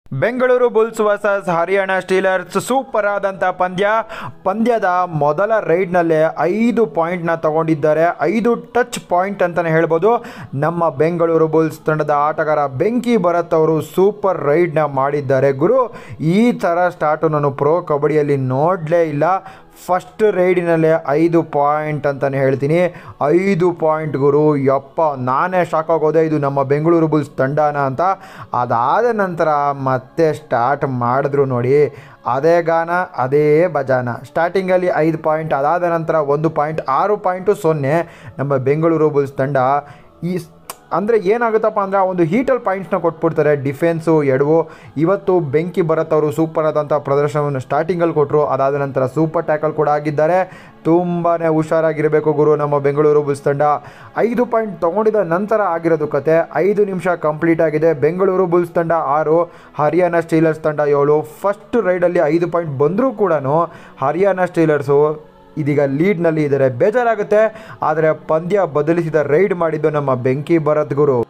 Bengaluru Bulls versus Haryana Steelers super ಆದಂಥ ಪಂದ್ಯ ಪಂದ್ಯದ ಮೊದಲ ರೈಡ್ನಲ್ಲೇ ಐದು ಪಾಯಿಂಟ್ನ ತಗೊಂಡಿದ್ದಾರೆ ಐದು ಟಚ್ ಪಾಯಿಂಟ್ ಅಂತಲೇ ಹೇಳ್ಬೋದು ನಮ್ಮ ಬೆಂಗಳೂರು ಬುಲ್ಸ್ ತಂಡದ ಆಟಗಾರ ಬೆಂಕಿ ಭರತ್ ಅವರು ಸೂಪರ್ ರೈಡ್ನ ಮಾಡಿದ್ದಾರೆ ಗುರು ಈ ಥರ ಸ್ಟಾರ್ಟು ನಾನು ಪ್ರೋ ಕಬಡ್ಡಿಯಲ್ಲಿ ನೋಡಲೇ ಇಲ್ಲ ಫಸ್ಟ್ ರೈಡಿನಲ್ಲೇ ಐದು ಪಾಯಿಂಟ್ ಅಂತಲೇ ಹೇಳ್ತೀನಿ ಐದು ಪಾಯಿಂಟ್ ಗುರು ಯಪ್ಪ ನಾನೇ ಶಾಕ್ ಆಗೋದೆ ಇದು ನಮ್ಮ ಬೆಂಗಳೂರು ಬುಲ್ಸ್ ತಂಡನ ಅಂತ ಅದಾದ ನಂತರ ಮತ್ತೆ ಸ್ಟಾರ್ಟ್ ಮಾಡಿದ್ರು ನೋಡಿ ಅದೇ ಗಾನ ಅದೇ ಬಜಾನ ಸ್ಟಾರ್ಟಿಂಗಲ್ಲಿ ಐದು ಪಾಯಿಂಟ್ ಅದಾದ ನಂತರ ಒಂದು ಪಾಯಿಂಟ್ ಆರು ಪಾಯಿಂಟು ಸೊನ್ನೆ ನಮ್ಮ ಬೆಂಗಳೂರು ಬುಲ್ಸ್ ತಂಡ ಈ ಅಂದರೆ ಏನಾಗುತ್ತಪ್ಪ ಅಂದರೆ ಆ ಒಂದು ಹೀಟಲ್ ಪಾಯಿಂಟ್ಸ್ನ ಕೊಟ್ಬಿಡ್ತಾರೆ ಡಿಫೆನ್ಸು ಎಡವು ಇವತ್ತು ಬೆಂಕಿ ಭರತ್ ಅವರು ಸೂಪರ್ ಆದಂಥ ಪ್ರದರ್ಶನವನ್ನು ಸ್ಟಾರ್ಟಿಂಗಲ್ಲಿ ಕೊಟ್ಟರು ಅದಾದ ನಂತರ ಸೂಪರ್ ಟ್ಯಾಕಲ್ ಕೂಡ ಆಗಿದ್ದಾರೆ ತುಂಬಾ ಹುಷಾರಾಗಿರಬೇಕು ಗುರು ನಮ್ಮ ಬೆಂಗಳೂರು ಬುಲ್ಸ್ ತಂಡ ಐದು ಪಾಯಿಂಟ್ ತೊಗೊಂಡಿದ ನಂತರ ಆಗಿರೋದು ಕತೆ ಐದು ನಿಮಿಷ ಕಂಪ್ಲೀಟ್ ಆಗಿದೆ ಬೆಂಗಳೂರು ಬುಲ್ಸ್ ತಂಡ ಆರು ಹರಿಯಾಣ ಸ್ಟೀಲರ್ಸ್ ತಂಡ ಏಳು ಫಸ್ಟ್ ರೈಡಲ್ಲಿ ಐದು ಪಾಯಿಂಟ್ ಬಂದರೂ ಕೂಡ ಹರಿಯಾಣ ಸ್ಟೀಲರ್ಸು ಇದೀಗ ಲೀಡ್ನಲ್ಲಿ ಇದ್ದಾರೆ ಬೇಜಾರಾಗುತ್ತೆ ಆದರೆ ಪಂದ್ಯ ಬದಲಿಸಿದ ರೈಡ್ ಮಾಡಿದ್ದು ನಮ್ಮ ಬೆಂಕಿ ಭರತ್ ಗುರು